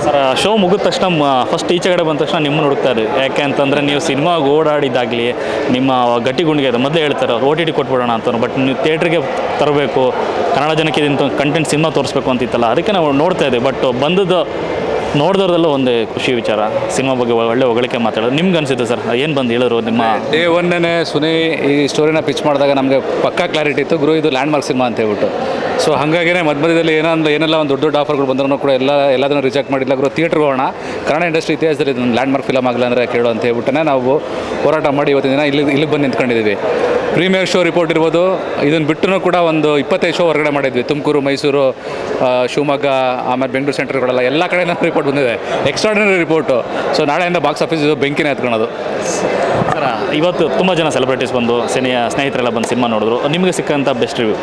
sir show ಮುಗಿದ ತಕ್ಷಣ first ಈಚೆ ಕಡೆ ಬಂದ ತಕ್ಷಣ ನಿಮ್ಮನ್ನು ಹುಡುಕ್ತಾ ಇದ್ದೀವಿ ಯಾಕೆ ಅಂತಂದರೆ ನೀವು ಸಿನಿಮಾಗೆ ಓಡಾಡಿದ್ದಾಗಲಿ ನಿಮ್ಮ ಗಟ್ಟಿಗುಂಡಿಗೆ ಅದು ಮೊದಲೇ ಹೇಳ್ತಾರೆ ಓ ಟಿ ಟಿ ಕೊಟ್ಬಿಡೋಣ ಅಂತ ಬಟ್ ನೀವು ಥಿಯೇಟ್ರಿಗೆ ತರಬೇಕು ಕನ್ನಡ ಜನಕ್ಕೆ ಇದಂತ ಕಂಟೆಂಟ್ ಸಿನಿಮಾ ತೋರಿಸ್ಬೇಕು ಅಂತಿತ್ತಲ್ಲ ಅದಕ್ಕೆ ನಾವು ನೋಡ್ತಾ ಇದ್ದೀವಿ ಬಟ್ ಬಂದದ್ದು ನೋಡಿದವ್ರದೆಲ್ಲ ಒಂದೇ ಖುಷಿ ವಿಚಾರ ಸಿನಿಮಾ ಬಗ್ಗೆ ಒಳ್ಳೆ ಹೊಗಳಿಕೆ ಮಾತಾಡೋದು ನಿಮ್ಗೆ ಅನಿಸುತ್ತೆ ಸರ್ ಏನು ಬಂದು ಹೇಳಿದ್ರು ನಿಮ್ಮ ಡೇ ಒನ್ನೇ ಸುನಿ ಈ ಸ್ಟೋರಿನ ಪಿಚ್ ಮಾಡಿದಾಗ ನಮಗೆ ಪಕ್ಕಾ ಕ್ಲಾರಿಟಿ ಇತ್ತು ಗುರು ಇದು ಲ್ಯಾಂಡ್ ಮಾರ್ಕ್ ಸಿನಿಮಾ ಅಂತ ಹೇಳ್ಬಿಟ್ಟು ಸೊ ಹಾಗಾಗಿನೇ ಮಧ್ಯ ಮಧ್ಯದಲ್ಲಿ ಏನಂದ್ರೆ ಏನೆಲ್ಲ ಒಂದು ದೊಡ್ಡ ದೊಡ್ಡ ಆಫರ್ಗಳು ಬಂದರೂ ಕೂಡ ಎಲ್ಲ ಎಲ್ಲದನ್ನು ರಿಜೆಕ್ಟ್ ಮಾಡಿಲ್ಲ ಗುರು ಥಿಯೇಟ್ರ್ ಹೋಗೋಣ ಕನ್ನಡ ಇಂಡಸ್ಟ್ರಿ ಇತಿಹಾಸದಲ್ಲಿ ಇದೊಂದು ಲ್ಯಾಂಡ್ ಮಾರ್ಕ್ ಫಿಲಮ್ ಆಗಲ್ಲ ಅಂದರೆ ಕೇಳು ಅಂತ ಹೇಳ್ಬಿಟ್ಟೆ ನಾವು ಹೋರಾಟ ಮಾಡಿ ಇವತ್ತಿನ ದಿನ ಇಲ್ಲಿ ಇಲ್ಲಿಗೆ ಬಂದು ನಿಂತ್ಕೊಂಡಿದ್ದೀವಿ ಪ್ರೀಮಿಯರ್ ಶೋ ರಿಪೋರ್ಟ್ ಇರ್ಬೋದು ಇದನ್ನು ಬಿಟ್ಟು ಕೂಡ ಒಂದು ಇಪ್ಪತ್ತೈದು ಶೋ ಹೊರಗಡೆ ಮಾಡಿದ್ವಿ ತುಮಕೂರು ಮೈಸೂರು ಆ, ಶಿವಮೊಗ್ಗ ಆಮೇಲೆ ಬೆಂಗಳೂರು ಸೆಂಟರ್ಗಳೆಲ್ಲ ಎಲ್ಲ ಕಡೆ ರಿಪೋರ್ಟ್ ಬಂದಿದೆ ಎಕ್ಸ್ಟ್ರಾರ್ಡಿನರಿ ರಿಪೋರ್ಟು ಸೊ ನಾಳೆಯಿಂದ ಬಾಕ್ಸ್ ಆಫೀಸ್ ಬೆಂಕಿನೇ ಎತ್ಕೊಳ್ಳೋದು ಸರ್ ಇವತ್ತು ತುಂಬ ಜನ ಸೆಲೆಬ್ರಿಟೀಸ್ ಬಂದು ಸಿನಿಯ ಸ್ನೇಹಿತರೆಲ್ಲ ಬಂದು ಸಿನಿಮಾ ನೋಡಿದ್ರು ನಿಮಗೆ ಸಿಕ್ಕಂಥ ಬೆಸ್ಟ್ ರಿವ್ಯೂ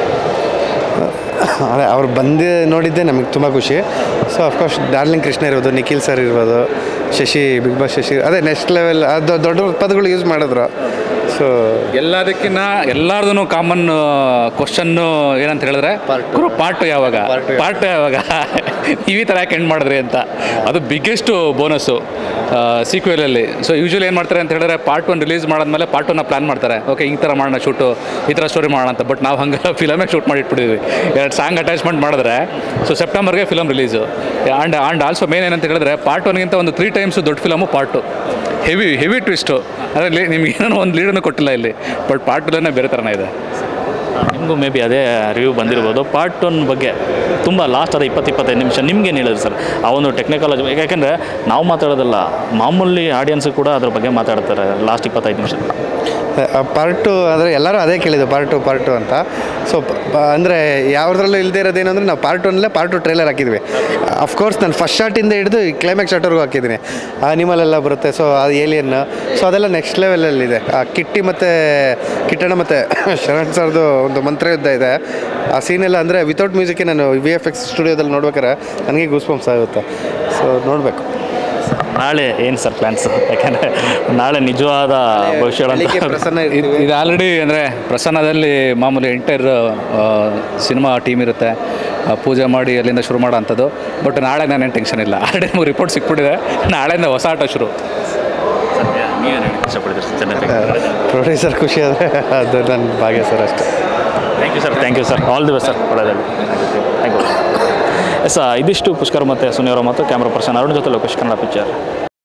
ಅದೇ ಅವ್ರು ಬಂದು ನೋಡಿದ್ದೆ ನಮಗೆ ತುಂಬ ಖುಷಿ ಸೊ ಅಫ್ಕೋರ್ಸ್ ಡಾರ್ಲಿಂಗ್ ಕೃಷ್ಣ ಇರ್ಬೋದು ನಿಖಿಲ್ ಸರ್ ಇರ್ಬೋದು ಶಶಿ ಬಿಗ್ ಬಾಸ್ ಶಶಿ ಅದೇ ನೆಕ್ಸ್ಟ್ ಲೆವೆಲ್ ಅದು ದೊಡ್ಡ ಪದಗಳು ಯೂಸ್ ಮಾಡಿದ್ರು ಸೊ ಎಲ್ಲದಕ್ಕಿಂತ ಎಲ್ಲಾರ್ದು ಕಾಮನ್ ಕ್ವಶನ್ನು ಏನಂತ ಹೇಳಿದ್ರೆ ಗುರು ಪಾರ್ಟ್ ಯಾವಾಗ ಪಾರ್ಟ್ ಯಾವಾಗ ನೀವು ಈ ಥರ ಯಾಕೆ ಎಂಡ್ ಮಾಡಿದ್ರಿ ಅಂತ ಅದು ಬಿಗ್ಗೆಸ್ಟು ಬೋನಸ್ಸು ಸೀಕ್ವೆಲಲ್ಲಿ ಸೊ ಯೂಶ್ವಲಿ ಏನು ಮಾಡ್ತಾರೆ ಅಂತ ಹೇಳಿದ್ರೆ ಪಾರ್ಟ್ ಒನ್ ರಿಲೀಸ್ ಮಾಡಾದ್ಮೇಲೆ ಪಾರ್ಟ್ ಒನ್ನ ಪ್ಲಾನ್ ಮಾಡ್ತಾರೆ ಓಕೆ ಈ ಥರ ಮಾಡೋಣ ಶೂಟು ಈ ಥರ ಸ್ಟೋರಿ ಮಾಡೋಣ ಅಂತ ಬಟ್ ನಾವು ಹಂಗೆ ಫಿಲಮೇ ಶೂಟ್ ಮಾಡಿ ಇಟ್ಬಿಟ್ಟಿದ್ವಿ ಎರಡು ಸಾಂಗ್ ಅಟ್ಯಾಚ್ಮೆಂಟ್ ಮಾಡಿದ್ರೆ ಸೊ ಸೆಪ್ಟೆಂಬರ್ಗೆ film release and and also main ಏನಂತ ಹೇಳಿದ್ರೆ ಪಾರ್ಟ್ ಒನ್ಗಿಂತ ಒಂದು ತ್ರೀ ಟೈಮ್ಸ್ ದೊಡ್ಡ film part heavy heavy twist ಅದರಲ್ಲಿ ನಿಮ್ಗೆ ಏನೋ ಒಂದು ಲೀಡನ್ನು ಕೊಟ್ಟಿಲ್ಲ ಇಲ್ಲಿ ಬಟ್ ಪಾರ್ಟ್ ಟುಲೇ ಬೇರೆ ಥರನೇ ಇದೆ ನಿಮಗೂ ಮೇ ಬಿ ಅದೇ ರಿವ್ಯೂ ಬಂದಿರ್ಬೋದು ಪಾರ್ಟ್ ಒನ್ ಬಗ್ಗೆ ತುಂಬ ಲಾಸ್ಟ್ ಅದ ಇಪ್ಪತ್ತು ಇಪ್ಪತ್ತೈದು ನಿಮಿಷ ನಿಮ್ಗೇನು ಹೇಳಿದ್ರು ಸರ್ ಆ ಒಂದು ಟೆಕ್ನಿಕಾಲಜಿ ಯಾಕೆಂದರೆ ನಾವು ಮಾತಾಡೋದಲ್ಲ ಮಾಮೂಲಿ ಆಡಿಯನ್ಸು ಕೂಡ ಅದ್ರ ಬಗ್ಗೆ ಮಾತಾಡ್ತಾರೆ ಲಾಸ್ಟ್ ಇಪ್ಪತ್ತೈದು ನಿಮಿಷ ಪಾರ್ಟು ಅಂದರೆ ಎಲ್ಲರೂ ಅದೇ ಕೇಳಿದ್ದು ಪಾರ್ಟು ಪಾರ್ಟು ಅಂತ ಸೊ ಅಂದರೆ ಯಾವುದ್ರಲ್ಲೂ ಇಲ್ಲದೆ ಇರೋದೇನು ಅಂದರೆ ನಾವು ಪಾರ್ಟ್ ಒನ್ಲೇ ಪಾರ್ಟ್ ಟು ಟ್ರೇಲರ್ ಹಾಕಿದ್ವಿ ಅಫ್ಕೋರ್ಸ್ ನಾನು ಫಸ್ಟ್ ಶಾಟಿಂದ ಹಿಡಿದು ಕ್ಲೈಮ್ಯಾಕ್ಸ್ ಶಾಟ್ವರೆಗೂ ಹಾಕಿದ್ದೀನಿ ಅನಿಮಲ್ ಎಲ್ಲ ಬರುತ್ತೆ ಸೊ ಅದು ಏಲಿಯನ್ ಸೊ ಅದೆಲ್ಲ ನೆಕ್ಸ್ಟ್ ಲೆವೆಲಲ್ಲಿದೆ ಆ ಕಿಟ್ಟಿ ಮತ್ತು ಕಿಟ್ಟಣ ಮತ್ತು ಶರಣ್ ಸರ್ದು ಒಂದು ಮಂತ್ರ ಯುದ್ಧ ಇದೆ ಆ ಸೀನೆಲ್ಲ ಅಂದರೆ ವಿತೌಟ್ ಮ್ಯೂಸಿಕ್ಕೆ ನಾನು ವಿ ಎಫ್ ಎಕ್ಸ್ ಸ್ಟುಡಿಯೋದಲ್ಲಿ ನೋಡ್ಬೇಕಾರೆ ನನಗೆ ಗೂಸ್ ಬಂಪ್ಸ್ ಆಗುತ್ತೆ ಸೊ ನೋಡಬೇಕು ನಾಳೆ ಏನು ಸರ್ ಪ್ಲ್ಯಾನ್ಸ್ ಯಾಕೆಂದರೆ ನಾಳೆ ನಿಜವಾದ ಬೆಳಿಗ್ಗೆ ಭವಿಷ್ಯ ಪ್ರಸನ್ನ ಇದು ಇರ್ತೀವಿ ಇದು ಆಲ್ರೆಡಿ ಅಂದರೆ ಪ್ರಸನ್ನದಲ್ಲಿ ಮಾಮೂಲಿ ಎಂಟೈರ್ ಸಿನಿಮಾ ಟೀಮ್ ಇರುತ್ತೆ ಆ, ಪೂಜೆ ಮಾಡಿ ಅಲ್ಲಿಂದ ಶುರು ಮಾಡೋ ಅಂಥದ್ದು ಬಟ್ ನಾಳೆ ನಾನೇನು ಟೆನ್ಷನ್ ಇಲ್ಲ ಆಲ್ರೆಡಿ ನಮಗೆ ರಿಪೋರ್ಟ್ ಸಿಕ್ಬಿಟ್ಟಿದೆ ನಾಳೆಯಿಂದ ಹೊಸ ಆಟ ಶುರು ನೀವೇನು ಇಷ್ಟಪಡ್ತೀರಿ ಜನತೆಗೆ ಪ್ರೊಡ್ಯೂಸರ್ ಖುಷಿ ಆದರೆ ಅದು ನನ್ನ ಭಾಗ್ಯ ಸರ್ ಅಷ್ಟೇ thank you sir thank you sir all the best sir ಒಳ್ಳೆಯದಾಗಲಿ ಥ್ಯಾಂಕ್ ಯು ಎಸ್ ಇದಿಷ್ಟು ಪುಷ್ಕರ್ ಮತ್ತು ಸುನಿಯವರ ಮತ್ತು ಕ್ಯಾಮ್ರಾ ಪರ್ಸನ್ ಅರುಣ್ ಜೊತೆ ಲೋಕೇಶ್ ಕನ್ನಡ ಪಿಕ್ಚರ್